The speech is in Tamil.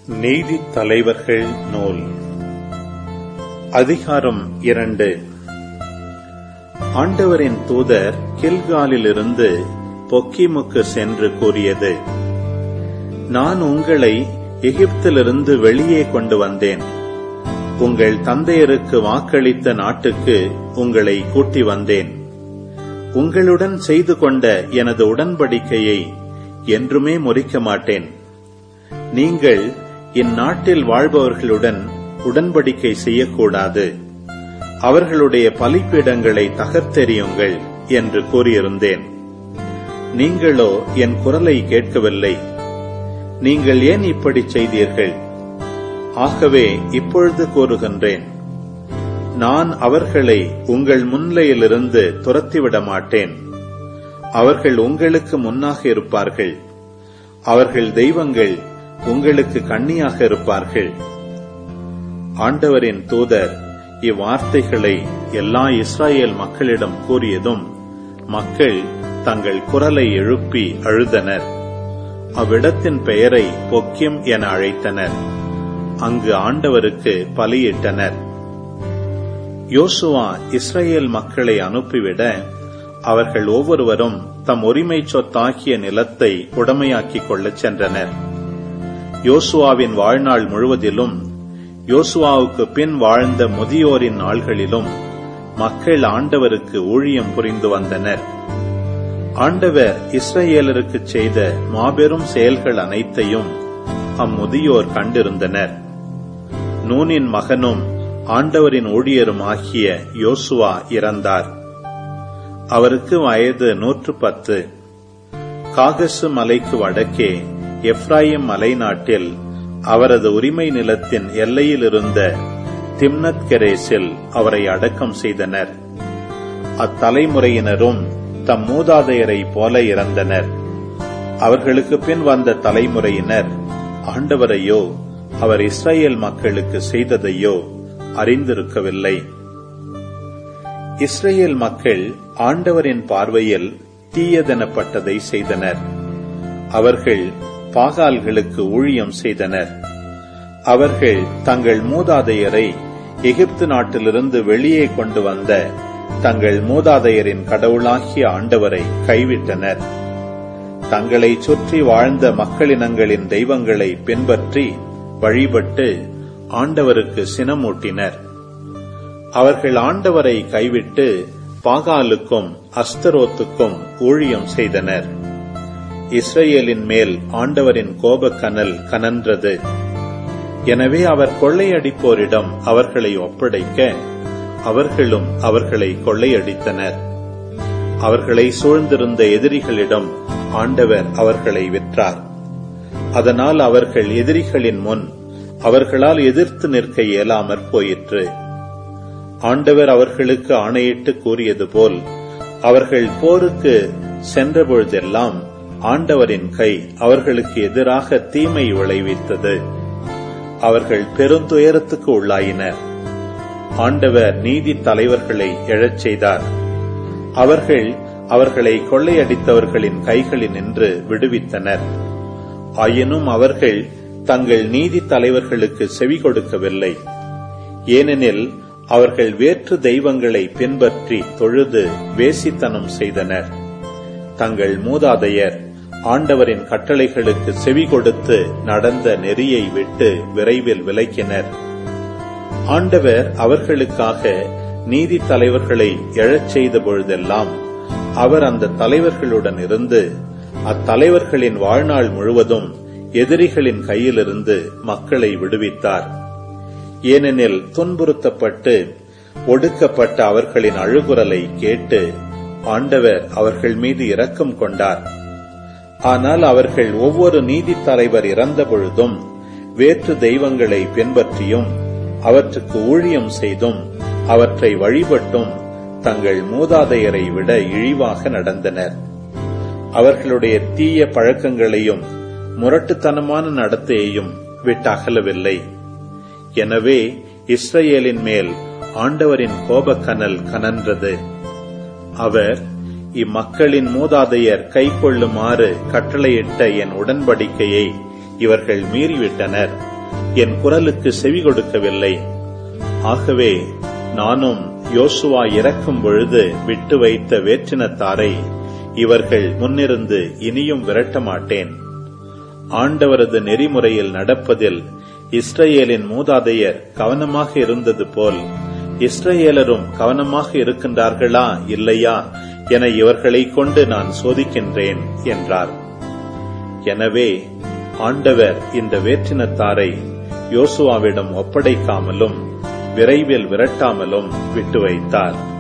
நீதித் தலைவர்கள் நூல் அதிகாரம் இரண்டு ஆண்டவரின் தூதர் கில்காலிலிருந்து பொக்கிமுக்கு சென்று கூறியது நான் உங்களை எகிப்திலிருந்து வெளியே கொண்டு வந்தேன் உங்கள் தந்தையருக்கு வாக்களித்த நாட்டுக்கு உங்களை கூட்டி வந்தேன் உங்களுடன் செய்து கொண்ட எனது உடன்படிக்கையை என்றுமே முறிக்க மாட்டேன் நீங்கள் இந்நாட்டில் வாழ்பவர்களுடன் உடன்படிக்கை செய்யக்கூடாது அவர்களுடைய பலிப்பீடங்களை தகர்த்தெறியுங்கள் என்று கூறியிருந்தேன் நீங்களோ என் குரலை கேட்கவில்லை நீங்கள் ஏன் இப்படி செய்தீர்கள் ஆகவே இப்பொழுது கூறுகின்றேன் நான் அவர்களை உங்கள் முன்னிலையிலிருந்து துரத்திவிட மாட்டேன் அவர்கள் உங்களுக்கு முன்னாக இருப்பார்கள் அவர்கள் தெய்வங்கள் உங்களுக்கு கண்ணியாக இருப்பார்கள் ஆண்டவரின் தூதர் இவ்வார்த்தைகளை எல்லா இஸ்ராயேல் மக்களிடம் கூறியதும் மக்கள் தங்கள் குரலை எழுப்பி அழுதனர் அவ்விடத்தின் பெயரை பொக்கிம் என அழைத்தனர் அங்கு ஆண்டவருக்கு பலியிட்டனர் யோசுவா இஸ்ரேல் மக்களை அனுப்பிவிட அவர்கள் ஒவ்வொருவரும் தம் உரிமை சொத்தாகிய நிலத்தை உடமையாக்கிக் கொள்ளச் சென்றனர் யோசுவாவின் வாழ்நாள் முழுவதிலும் யோசுவாவுக்கு பின் வாழ்ந்த முதியோரின் நாள்களிலும் மக்கள் ஆண்டவருக்கு ஊழியம் புரிந்து வந்தனர் ஆண்டவர் இஸ்ரேலருக்கு செய்த மாபெரும் செயல்கள் அனைத்தையும் அம்முதியோர் கண்டிருந்தனர் நூனின் மகனும் ஆண்டவரின் ஊழியரும் ஆகிய யோசுவா இறந்தார் அவருக்கு வயது நூற்று பத்து காகசு மலைக்கு வடக்கே எப்ராயிம் மலை நாட்டில் அவரது உரிமை நிலத்தின் எல்லையில் இருந்த திம்னத் கெரேஸில் அவரை அடக்கம் செய்தனர் அத்தலைமுறையினரும் தம் மூதாதையரை போல இறந்தனர் அவர்களுக்கு பின் வந்த தலைமுறையினர் ஆண்டவரையோ அவர் இஸ்ரேல் மக்களுக்கு செய்ததையோ அறிந்திருக்கவில்லை இஸ்ரேல் மக்கள் ஆண்டவரின் பார்வையில் தீயதெனப்பட்டதை செய்தனர் அவர்கள் பாகால்களுக்கு ஊழியம் செய்தனர் அவர்கள் தங்கள் மூதாதையரை எகிப்து நாட்டிலிருந்து வெளியே கொண்டு வந்த தங்கள் மூதாதையரின் கடவுளாகிய ஆண்டவரை கைவிட்டனர் தங்களை சுற்றி வாழ்ந்த மக்களினங்களின் தெய்வங்களை பின்பற்றி வழிபட்டு ஆண்டவருக்கு சினமூட்டினர் அவர்கள் ஆண்டவரை கைவிட்டு பாகாலுக்கும் அஸ்தரோத்துக்கும் ஊழியம் செய்தனர் இஸ்ரேலின் மேல் ஆண்டவரின் கோபக்கனல் கனன்றது எனவே அவர் கொள்ளையடிப்போரிடம் அவர்களை ஒப்படைக்க அவர்களும் அவர்களை கொள்ளையடித்தனர் அவர்களை சூழ்ந்திருந்த எதிரிகளிடம் ஆண்டவர் அவர்களை விற்றார் அதனால் அவர்கள் எதிரிகளின் முன் அவர்களால் எதிர்த்து நிற்க இயலாமற் போயிற்று ஆண்டவர் அவர்களுக்கு ஆணையிட்டு கூறியது போல் அவர்கள் போருக்கு சென்றபொழுதெல்லாம் ஆண்டவரின் கை அவர்களுக்கு எதிராக தீமை விளைவித்தது அவர்கள் பெருந்துயரத்துக்கு உள்ளாயினர் ஆண்டவர் நீதி தலைவர்களை எழச் செய்தார் அவர்கள் அவர்களை கொள்ளையடித்தவர்களின் கைகளில் நின்று விடுவித்தனர் ஆயினும் அவர்கள் தங்கள் நீதி தலைவர்களுக்கு செவி கொடுக்கவில்லை ஏனெனில் அவர்கள் வேற்று தெய்வங்களை பின்பற்றி தொழுது வேசித்தனம் செய்தனர் தங்கள் மூதாதையர் ஆண்டவரின் கட்டளைகளுக்கு செவி கொடுத்து நடந்த நெறியை விட்டு விரைவில் விலக்கினர் ஆண்டவர் அவர்களுக்காக நீதி தலைவர்களை எழச் செய்த பொழுதெல்லாம் அவர் அந்த தலைவர்களுடன் இருந்து அத்தலைவர்களின் வாழ்நாள் முழுவதும் எதிரிகளின் கையிலிருந்து மக்களை விடுவித்தார் ஏனெனில் துன்புறுத்தப்பட்டு ஒடுக்கப்பட்ட அவர்களின் அழுகுரலை கேட்டு ஆண்டவர் அவர்கள் மீது இரக்கம் கொண்டார் ஆனால் அவர்கள் ஒவ்வொரு நீதி தலைவர் இறந்த பொழுதும் வேற்று தெய்வங்களை பின்பற்றியும் அவற்றுக்கு ஊழியம் செய்தும் அவற்றை வழிபட்டும் தங்கள் மூதாதையரை விட இழிவாக நடந்தனர் அவர்களுடைய தீய பழக்கங்களையும் முரட்டுத்தனமான நடத்தையையும் விட்டகலவில்லை எனவே இஸ்ரேலின் மேல் ஆண்டவரின் கோபக்கனல் கனன்றது அவர் இம்மக்களின் மூதாதையர் கைக்கொள்ளுமாறு கட்டளையிட்ட என் உடன்படிக்கையை இவர்கள் மீறிவிட்டனர் என் குரலுக்கு செவி கொடுக்கவில்லை ஆகவே நானும் யோசுவா இறக்கும் பொழுது விட்டு வைத்த வேற்றினத்தாரை இவர்கள் முன்னிருந்து இனியும் விரட்ட மாட்டேன் ஆண்டவரது நெறிமுறையில் நடப்பதில் இஸ்ரேலின் மூதாதையர் கவனமாக இருந்தது போல் இஸ்ரேலரும் கவனமாக இருக்கின்றார்களா இல்லையா என இவர்களை கொண்டு நான் சோதிக்கின்றேன் என்றார் எனவே ஆண்டவர் இந்த வேற்றினத்தாரை யோசுவாவிடம் ஒப்படைக்காமலும் விரைவில் விரட்டாமலும் விட்டு வைத்தார்